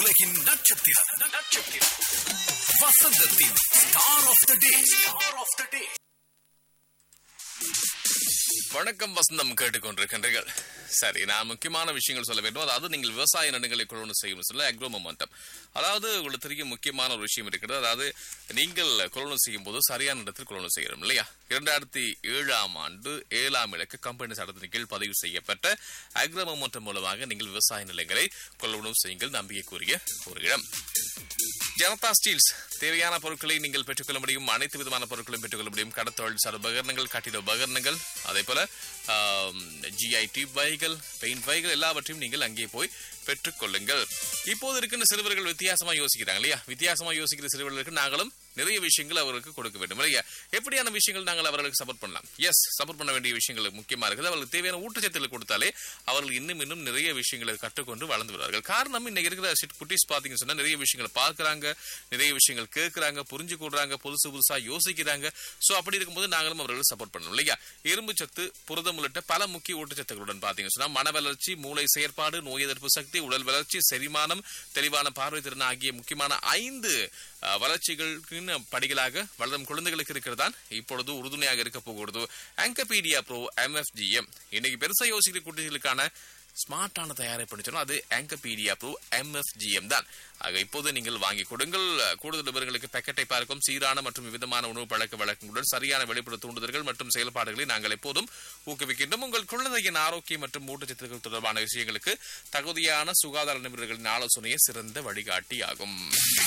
உலகின் நட்சத்திரம் நட்சத்திரம் வசந்தத்தின் star of the day star of the day வணக்கம் வசந்தம் கேட்டுக்கொண்டிருக்கின்றீர்கள் சரி நான் முக்கியமான விஷயங்கள் சொல்ல வேண்டும் அதாவது நீங்கள் விவசாய நடுங்களை கொள்வனு செய்யும் சொல்ல அக்ரோ மொமெண்டம் அதாவது உங்களுக்கு தெரியும் முக்கியமான ஒரு விஷயம் இருக்கிறது அதாவது நீங்கள் கொள்வனு செய்யும் போது சரியான இடத்தில் கொள்வனு செய்யணும் இல்லையா இரண்டாயிரத்தி ஏழாம் ஆண்டு ஏழாம் இலக்கு கம்பெனி சட்டத்தின் கீழ் பதிவு செய்யப்பட்ட அக்ரோ மொமெண்டம் மூலமாக நீங்கள் விவசாய நிலங்களை கொள்வனவு செய்யுங்கள் நம்பிக்கைக்குரிய ஒரு இடம் ஜனதா ஸ்டீல்ஸ் தேவையான பொருட்களை நீங்கள் பெற்றுக்கொள்ள முடியும் அனைத்து விதமான பொருட்களையும் பெற்றுக்கொள்ள முடியும் கடத்தொழில் சார் உபகரணங்கள் கட்டிட உபகரணங்கள் அதே போல ஜிஐடி வைகள் பெயிண்ட் வைகள் எல்லாவற்றையும் நீங்கள் அங்கே போய் பெற்றுக்கொள்ளுங்கள் இப்போது இருக்கின்ற சிறுவர்கள் வித்தியாசமா யோசிக்கிறாங்க இல்லையா வித்தியாசமா யோசிக்கிற சிறுவர்களுக்கு நாங்களும் நிறைய விஷயங்கள் அவர்களுக்கு கொடுக்க வேண்டும் இல்லையா எப்படியான விஷயங்கள் நாங்கள் அவர்களுக்கு சப்போர்ட் பண்ணலாம் எஸ் சப்போர்ட் பண்ண வேண்டிய விஷயங்கள் முக்கியமா இருக்குது அவர்களுக்கு தேவையான ஊட்டச்சத்துக்கள் கொடுத்தாலே அவர்கள் இன்னும் இன்னும் நிறைய விஷயங்களை கற்றுக்கொண்டு வளர்ந்து வருவார்கள் காரணம் இன்னைக்கு இருக்கிற சிட் குட்டீஸ் பாத்தீங்கன்னு சொன்னா நிறைய விஷயங்களை பார்க்கறாங்க நிறைய விஷயங்கள் கேட்கறாங்க புரிஞ்சு கொள்றாங்க புதுசு புதுசா யோசிக்கிறாங்க சோ அப்படி இருக்கும்போது நாங்களும் அவர்களுக்கு சப்போர்ட் பண்ணணும் இல்லையா இரும்பு சத்து புரதம் உள்ளிட்ட பல முக்கிய ஊட்டச்சத்துக்களுடன் பாத்தீங்கன்னு சொன்னா மன வளர்ச்சி மூளை செயற்பாடு நோய் எதிர்ப்பு சக்தி உடல் வளர்ச்சி செரிமானம் தெளிவான பார்வை திறன் ஆகிய முக்கியமான ஐந்து அஹ், வளர்ச்சிகளுக்கு படிகளாக வளரும் குழந்தைகளுக்கு இருக்கிறதான் இப்பொழுது உறுதுணையாக இருக்க போகிறது ஆங்கபீடியா ப்ரோ எம்எஃப்ஜிஎம் இன்னைக்கு பெருசா யோசிக்கிற குட்டிகளுக்கான ஸ்மார்ட்டான தயாரிப்பு சொன்னா அது ஆங்கபீடியா ப்ரோ எம்எஃப்ஜிஎம் தான் ஆக இப்போது நீங்கள் வாங்கி கொடுங்கள் கூடுதல் விவரங்களுக்கு பேக்கெட்டை பார்க்கும் சீரான மற்றும் விதமான உணவு பழக்க வழக்கங்களுடன் சரியான வெளிப்புற தூண்டுதல்கள் மற்றும் செயல்பாடுகளை நாங்கள் எப்போதும் ஊக்குவிக்கின்றோம் உங்கள் குழந்தையின் ஆரோக்கியம் மற்றும் ஊட்டச்சத்துக்கள் தொடர்பான விஷயங்களுக்கு தகுதியான சுகாதார நிபுணர்களின் ஆலோசனையே சிறந்த வழிகாட்டி ஆகும்